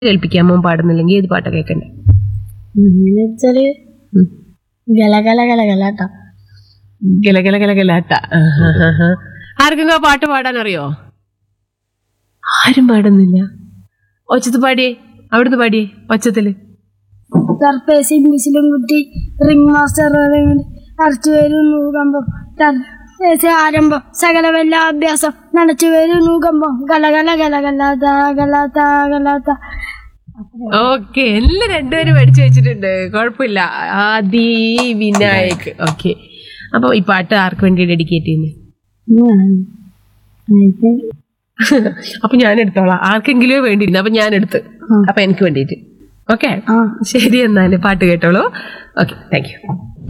കേൾപ്പിക്കാം മോൻ പാടുന്നില്ലെങ്കിൽ ഏത് പാട്ടാ കേൾക്കണ്ടേ അങ്ങനെ വെച്ചാല് ഉം. ഗല ഗല ഗല ഗലാട്ട ഗല ഗല ഗല ഗലാട്ട ആർക്കെങ്കിലും ആ പാട്ട് പാടാൻ അറിയോ ആരും പാടുന്നില്ല ഒച്ചത്ത് പാടിയേ അവിടുന്ന് പാടിയേ ഒച്ചത്തില് സർപ്പേസി മിസിലും കുട്ടി റിംഗ് മാസ്റ്റർ അരച്ചു വരും നൂകമ്പം സർപ്പേസി ആരംഭം സകല വല്ല അഭ്യാസം നനച്ചു വരും നൂകമ്പം ഗല ഗല ഗല ഗലാത്ത ഗലാത്ത ഗലാത്ത ഓക്കെ എല്ലാം രണ്ടുപേരും പഠിച്ചു വെച്ചിട്ടുണ്ട് കുഴപ്പമില്ല ആദി വിനായക് ഓക്കെ അപ്പൊ ഈ പാട്ട് ആർക്ക് വേണ്ടി ഡെഡിക്കേറ്റ് ചെയ്യുന്നത് അപ്പൊ ഞാൻ എടുത്തോളാം ആർക്കെങ്കിലും വേണ്ടിയിരുന്നു അപ്പൊ ഞാൻ എടുത്ത് അപ്പൊ എനിക്ക് വേണ്ടിയിട്ട് ഓക്കെ ആ ശരി എന്നാല് പാട്ട് കേട്ടോളൂ ഓക്കെ താങ്ക് യു